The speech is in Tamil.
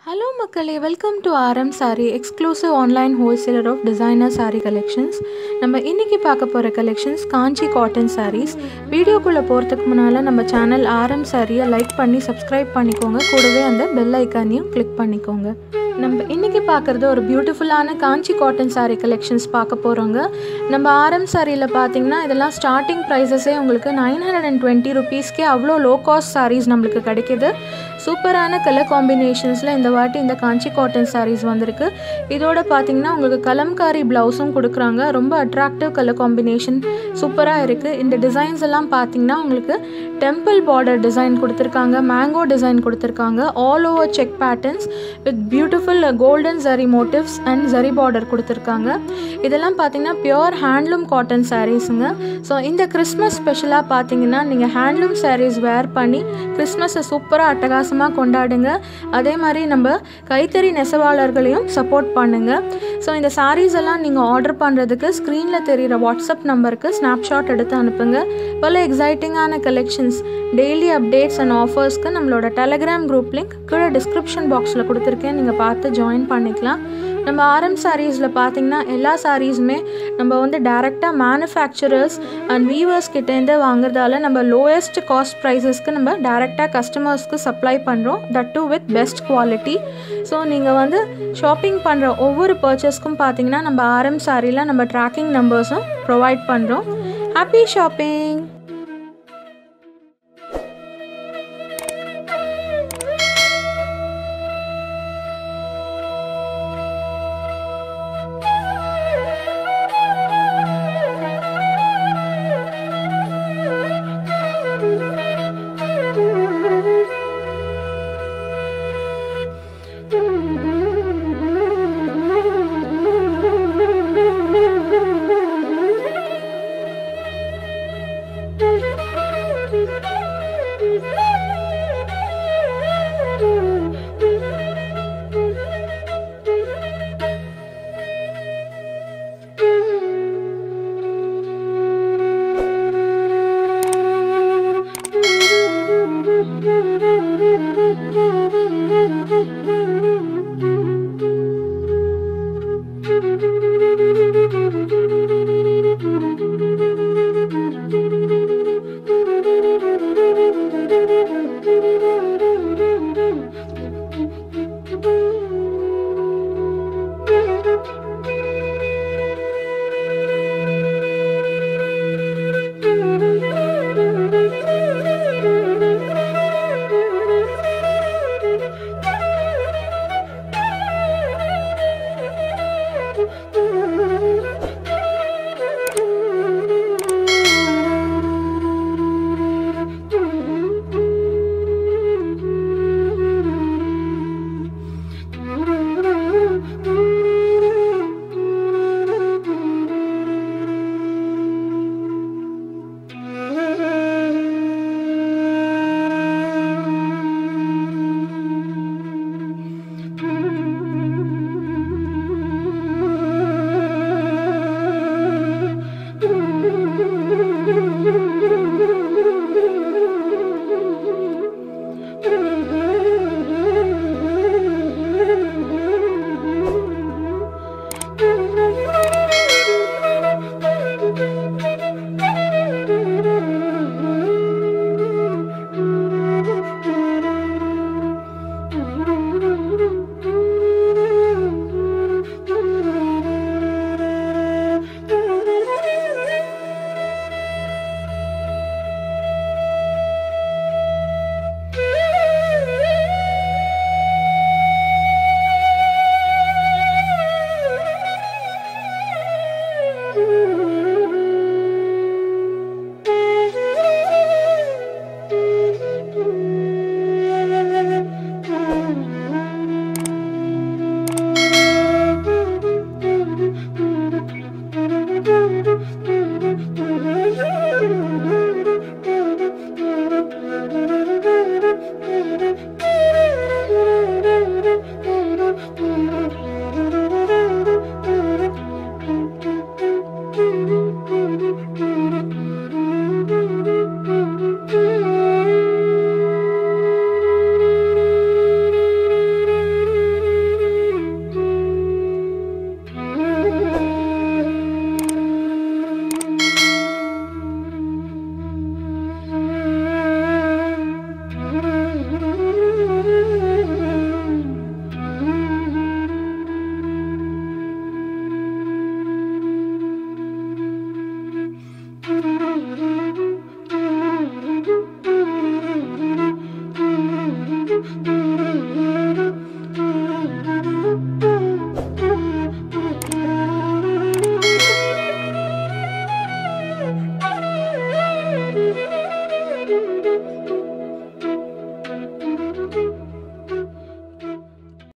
ஹலோ மக்களே welcome to RM sari exclusive online wholesaler of designer sari collections நம்ம இன்றைக்கி பார்க்க போகிற கலெக்ஷன்ஸ் காஞ்சி காட்டன் சாரீஸ் வீடியோக்குள்ளே போகிறதுக்கு முன்னால் நம்ம சேனல் ஆர்எம் சாரியை லைக் பண்ணி சப்ஸ்கிரைப் பண்ணிக்கோங்க கூடவே அந்த பெல் ஐக்கானையும் கிளிக் பண்ணிக்கோங்க நம்ம இன்றைக்கி பார்க்குறது ஒரு பியூட்டிஃபுல்லான காஞ்சி காட்டன் சாரீ கலெக்ஷன்ஸ் பார்க்க போகிறோங்க நம்ம ஆர்எம் சாரியில் பார்த்தீங்கன்னா இதெல்லாம் ஸ்டார்டிங் ப்ரைஸஸே உங்களுக்கு நைன் ஹண்ட்ரட் அண்ட் டுவெண்ட்டி ருபீஸ்க்கே அவ்வளோ லோ காஸ்ட் சாரீஸ் நம்மளுக்கு கிடைக்கிது சூப்பரான கலர் காம்பினேஷன்ஸில் இந்த வாட்டி இந்த காஞ்சி காட்டன் சாரீஸ் வந்திருக்கு இதோட பார்த்தீங்கன்னா உங்களுக்கு கலம்காரி ப்ளவுஸும் கொடுக்குறாங்க ரொம்ப அட்ராக்டிவ் கலர் காம்பினேஷன் சூப்பராக இருக்குது இந்த டிசைன்ஸ் எல்லாம் பார்த்தீங்கன்னா உங்களுக்கு டெம்பிள் பார்டர் டிசைன் கொடுத்துருக்காங்க மேங்கோ டிசைன் கொடுத்துருக்காங்க all over check patterns with beautiful golden zari motifs and zari border கொடுத்துருக்காங்க இதெல்லாம் பார்த்தீங்கன்னா பியோர் ஹேண்ட்லூம் காட்டன் சாரீஸுங்க ஸோ இந்த கிறிஸ்மஸ் ஸ்பெஷலாக பார்த்தீங்கன்னா நீங்கள் ஹேண்ட்லூம் சாரீஸ் வேர் பண்ணி கிறிஸ்மஸை சூப்பராக அட்டகாசமாக கொண்டாடுங்க அதே மாதிரி நம்ம கைத்தறி நெசவாளர்களையும் சப்போர்ட் பண்ணுங்கள் ஸோ இந்த சாரீஸ் எல்லாம் நீங்கள் ஆர்டர் பண்ணுறதுக்கு ஸ்க்ரீனில் தெரிகிற வாட்ஸ்அப் நம்பருக்கு ஸ்னாப்ஷாட் எடுத்து அனுப்புங்க பல எக்ஸைட்டிங்கான கலெக்ஷன்ஸ் டெய்லி அப்டேட்ஸ் அண்ட் ஆஃபர்ஸ்க்கு நம்மளோட டெலகிராம் குரூப் லிங்க் கீழே டிஸ்கிரிப்ஷன் பாக்ஸில் கொடுத்துருக்கேன் நீங்கள் பார்த்து ஜாயின் பண்ணிக்கலாம் நம்ம ஆர்எம் சாரீஸில் பார்த்தீங்கன்னா எல்லா சாரீஸுமே நம்ம வந்து டேரெக்டாக மேனுஃபேக்சரர்ஸ் அண்ட் வீவர்ஸ் கிட்டேருந்து வாங்குறதால நம்ம லோயஸ்ட் காஸ்ட் ப்ரைஸஸ்க்கு நம்ம டேரெக்டாக கஸ்டமர்ஸ்க்கு சப்ளை பண்ணுறோம் that too with best quality so நீங்கள் வந்து ஷாப்பிங் பண்ணுற ஒவ்வொரு பர்ச்சேஸ்க்கும் பார்த்தீங்கன்னா நம்ம ஆர்எம் சாரியில் நம்ம ட்ராக்கிங் நம்பர்ஸும் ப்ரொவைட் பண்ணுறோம் ஹாப்பி ஷாப்பிங்